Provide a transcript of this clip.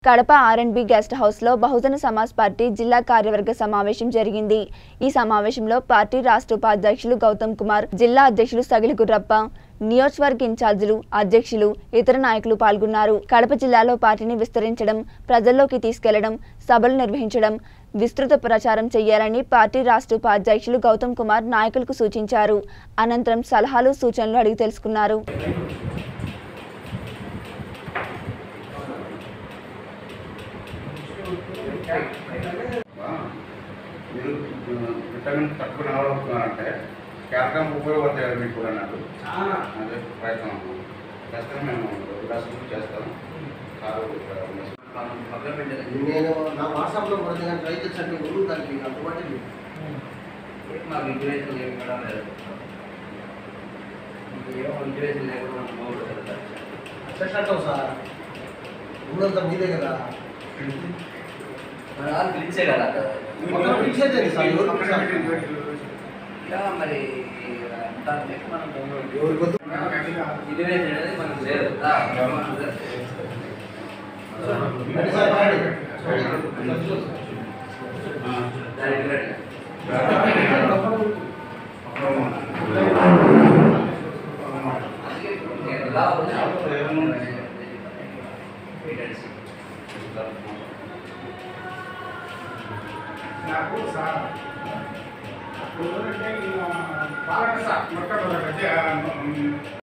కడప ఆర్ఎండ్బి గెస్ట్ హౌస్లో బహుజన సమాజ్ పార్టీ జిల్లా కార్యవర్గ సమావేశం జరిగింది ఈ సమావేశంలో పార్టీ రాష్ట్ర ఉపాధ్యక్షులు గౌతమ్ కుమార్ జిల్లా అధ్యక్షులు సగిలి గుర్రప్ప నియోజకవర్గ ఇన్ఛార్జీలు అధ్యక్షులు ఇతర నాయకులు పాల్గొన్నారు కడప జిల్లాలో పార్టీని విస్తరించడం ప్రజల్లోకి తీసుకెళ్లడం సభలు నిర్వహించడం విస్తృత ప్రచారం చేయాలని పార్టీ రాష్ట్ర ఉపాధ్యక్షులు గౌతమ్ కుమార్ నాయకులకు సూచించారు అనంతరం సలహాలు సూచనలు అడిగి తెలుసుకున్నారు మీరు విటమిన్ తక్కువ రావాలనుకున్నారంటే క్యాల్సియం ఉపయోగపడతాయి కదా మీకు కూడా నాకు చాలా అదే ప్రయత్నం ఖచ్చితంగా మేము దర్శనం చేస్తాం సార్ నేను నా వాట్సాప్లో పడితే కానీ ట్రై చేసాను ముందు దానికి అందుబాటు లేదు మాకు ఇంటివేషన్ లేకుండా లేదు ఏమో ఇంటివేషన్ లేకుండా మనం మూడు చెప్పినట్టు సార్ ఊరంతా మీదే కదా మన వాళ్ళు పిలిచే కదా మొత్తం ఫిక్స్ అయితే సార్ ఎవరు fix అవ్వరు. ఇలా మరి దాని లెక్క మనం ఎవరి కొద్ది ఇంటివేషన్ అనేది మనకు లేదు రా, రండి సార్, రండి. దానికి రండి. అందుకే ఇప్పుడు నేను ఎలా ఉన్నా ఏంటంటే నాకు సార్ అప్పుడు అంటే పాలక మొట్టమొదటి